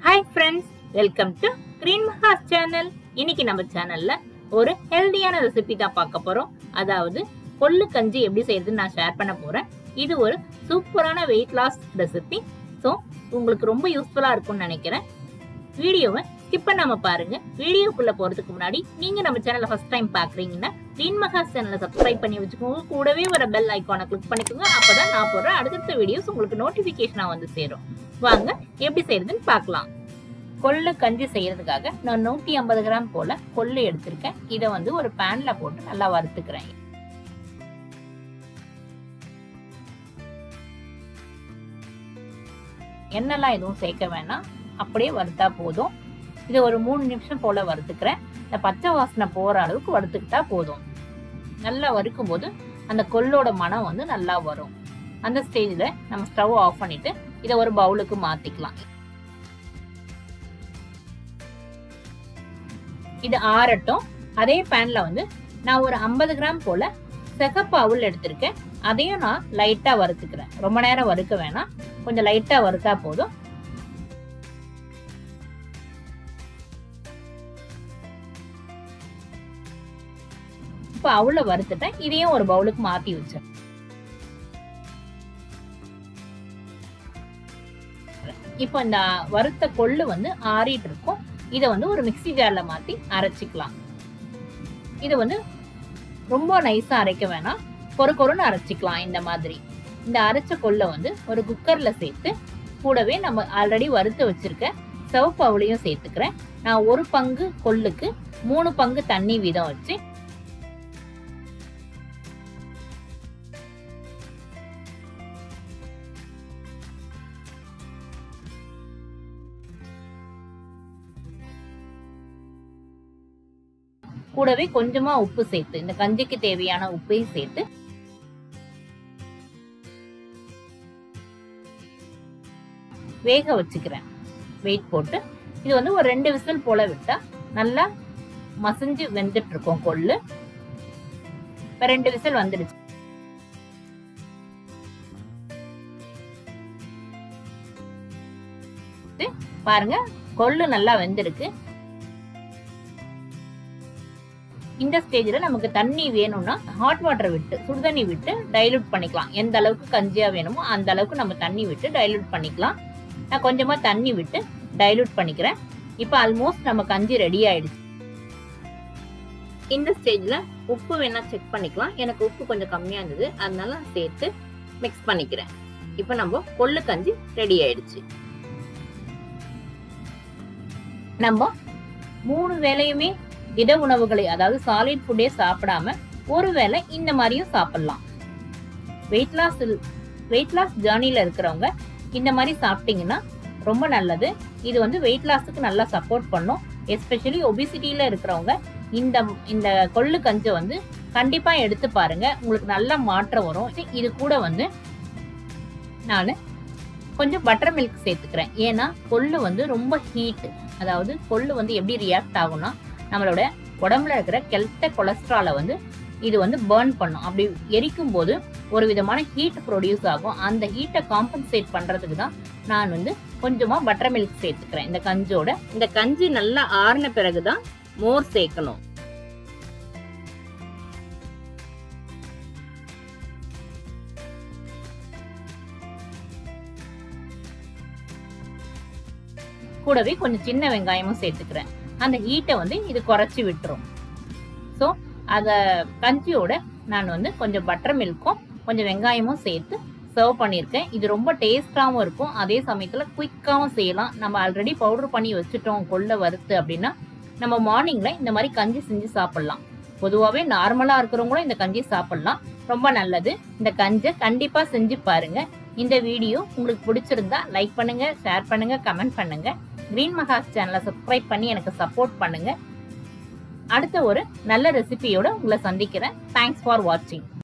hi friends welcome to green Mahas channel இன்னைக்கு நம்ம சேனல்ல ஒரு ஹெல்தியான ரெசிபி தான் பார்க்க போறோம் அதாவது கொள்ளு கஞ்சி எப்படி செய்யறதுன்னு நான் ஷேர் பண்ண போறேன் இது ஒரு சூப்பரான வெயிட் லாஸ் ரெசிபி ஸோ உங்களுக்கு ரொம்ப யூஸ்ஃபுல்லா இருக்கும்னு நினைக்கிறேன் வீடியோவை ஸ்கிப் பண்ணாம பாருங்க வீடியோக்குள்ள போறதுக்கு முன்னாடி நீங்க நம்ம சேனலை ஃபர்ஸ்ட் டைம் பாக்குறீங்கன்னா கிரீன் மஹாஸ் சேனலை சப்ஸ்கிரைப் பண்ணி வச்சுக்கோங்க கூடவே வர பெல் ஐக்கானை கிளிக் பண்ணிக்கோங்க அப்பதான் நான் போடுற அடுத்தடுத்த வீடியோஸ் உங்களுக்கு நோட்டிபிகேஷனா வந்து சேரும் வாங்க எப்படி செய்யறதுன்னு பார்க்கலாம் கொள்ளு கஞ்சி செய்யறதுக்காக நான் நூத்தி ஐம்பது கிராம் போல கொள்ளு எடுத்திருக்கேன் இதை வந்து ஒரு பேன்ல போட்டு நல்லா வறுத்துக்கிறேன் எண்ணெய்லாம் எதுவும் சேர்க்க வேணாம் அப்படியே வறுத்தா போதும் இதை ஒரு மூணு நிமிஷம் போல வறுத்துக்கிறேன் இந்த பச்சை வாசனை போற அளவுக்கு வறுத்துக்கிட்டா போதும் நல்லா வறுக்கும் போது அந்த கொள்ளோட மனம் வந்து நல்லா வரும் அந்த ஸ்டேஜ்ல நம்ம ஸ்டவ் ஆஃப் பண்ணிட்டு இதை ஒரு பவுலுக்கு மாத்திக்கலாம் இது ஆறட்டும் அதே பேன்ல வந்து நான் ஒரு ஐம்பது கிராம் போல சிகப்பு அவுள் எடுத்திருக்கேன் அதையும் நான் லைட்டா வறுத்துக்கிறேன் ரொம்ப நேரம் வறுக்க வேணாம் கொஞ்சம் லைட்டா வறுத்தா போதும் இப்ப அவுள வறுத்துட்டேன் இதையும் ஒரு பவுலுக்கு மாத்தி வச்சேன் இப்போ இந்த வறுத்த கொள்ளு வந்து ஆறிட்டு இருக்கும் இதை வந்து ஒரு மிக்சி ஜார்ல மாத்தி அரைச்சிக்கலாம் இது வந்து ரொம்ப நைஸா அரைக்க வேணாம் கொர கொரன்னு அரைச்சிக்கலாம் இந்த மாதிரி இந்த அரைச்ச கொள்ளை வந்து ஒரு குக்கர்ல சேர்த்து கூடவே நம்ம ஆல்ரெடி வறுத்து வச்சிருக்க சிவப்பு அவளையும் சேர்த்துக்கிறேன் நான் ஒரு பங்கு கொள்ளுக்கு மூணு பங்கு தண்ணி வீதம் வச்சு கூடவே கொஞ்சமா உப்பு சேர்த்து இந்த கஞ்சிக்கு தேவையான உப்பையும் சேர்த்து வேக வச்சுக்கிறேன் வெயிட் போட்டு இது வந்து ஒரு ரெண்டு விசில் போல விட்டா நல்லா மசிஞ்சு வெந்துட்டு இருக்கும் கொள்ளு இப்ப ரெண்டு விசில் வந்துடுச்சு பாருங்க கொள்ளு நல்லா வெந்திருக்கு இந்த ஸ்டேஜ்ல நமக்கு தண்ணி வேணும்னா ஹாட் வாட்டர் விட்டு சுடுதண்ணி விட்டு டைலூட் பண்ணிக்கலாம் எந்த அளவுக்கு கஞ்சியா வேணுமோ அந்த அளவுக்கு நம்ம தண்ணி விட்டு டைலூட் பண்ணிக்கலாம் நான் கொஞ்சமா தண்ணி விட்டு டைலூட் பண்ணிக்கிறேன் இப்போ ஆல்மோஸ்ட் நம்ம கஞ்சி ரெடி ஆயிடுச்சு இந்த ஸ்டேஜ்ல உப்பு வேணா செக் பண்ணிக்கலாம் எனக்கு உப்பு கொஞ்சம் கம்மியா இருந்தது அதனால சேர்த்து மிக்ஸ் பண்ணிக்கிறேன் இப்போ நம்ம கொள்ளு கஞ்சி ரெடி ஆயிடுச்சு நம்ம மூணு வேலையுமே திட உணவுகளை அதாவது சாலிட் ஃபுட்டே சாப்பிடாம ஒருவேளை இந்த மாதிரியும் சாப்பிடலாம் வெயிட் லாஸ் வெயிட் லாஸ் ஜேர்னில இருக்கிறவங்க இந்த மாதிரி சாப்பிட்டீங்கன்னா ரொம்ப நல்லது இது வந்து வெயிட் லாஸுக்கு நல்லா சப்போர்ட் பண்ணும் எஸ்பெஷலி ஒபிசிட்டியில இருக்கிறவங்க இந்த இந்த கொள்ளு கஞ்சை வந்து கண்டிப்பா எடுத்து பாருங்க உங்களுக்கு நல்ல மாற்றம் வரும் இது கூட வந்து நான் கொஞ்சம் பட்டர் மில்க் சேர்த்துக்கிறேன் ஏன்னா கொள்ளு வந்து ரொம்ப ஹீட் அதாவது கொள்ளு வந்து எப்படி ரியாக்ட் ஆகும்னா நம்மளோட உடம்புல இருக்கிற கெல்ட்ட கொலஸ்ட்ராலை வந்து இது வந்து பேர்ன் பண்ணும் அப்படி எரிக்கும் போது ஒரு விதமான ஹீட் ப்ரொடியூஸ் ஆகும் அந்த ஹீட்டை காம்பன்சேட் பண்றதுக்கு தான் நான் வந்து கொஞ்சமா பட்டர் மில்க் சேர்த்துக்கிறேன் இந்த கஞ்சோட இந்த கஞ்சி நல்லா ஆறின பிறகுதான் மோர் சேர்க்கணும் கூடவே கொஞ்சம் சின்ன வெங்காயமும் சேர்த்துக்கிறேன் அந்த ஹீட்டை வந்து இது குறைச்சி விட்டுரும் ஸோ அதை கஞ்சியோட நான் வந்து கொஞ்சம் பட்டர் மில்க்கும் கொஞ்சம் வெங்காயமும் சேர்த்து சர்வ் பண்ணியிருக்கேன் இது ரொம்ப டேஸ்டாகவும் இருக்கும் அதே சமயத்தில் குயிக்காகவும் செய்யலாம் நம்ம ஆல்ரெடி பவுடர் பண்ணி வச்சுட்டோம் கொள்ள வறுத்து அப்படின்னா நம்ம மார்னிங்கில் இந்த மாதிரி கஞ்சி செஞ்சு சாப்பிட்லாம் பொதுவாகவே நார்மலாக இருக்கிறவங்களும் இந்த கஞ்சி சாப்பிட்லாம் ரொம்ப நல்லது இந்த கஞ்சை கண்டிப்பாக செஞ்சு பாருங்க இந்த வீடியோ உங்களுக்கு பிடிச்சிருந்தா லைக் பண்ணுங்க ஷேர் பண்ணுங்க கமெண்ட் பண்ணுங்க கிரீன் மகாஸ் சேனலை சப்ஸ்கிரைப் பண்ணி எனக்கு சப்போர்ட் பண்ணுங்க அடுத்த ஒரு நல்ல ரெசிபியோட உங்களை சந்திக்கிறேன் தேங்க்ஸ் ஃபார் வாட்சிங்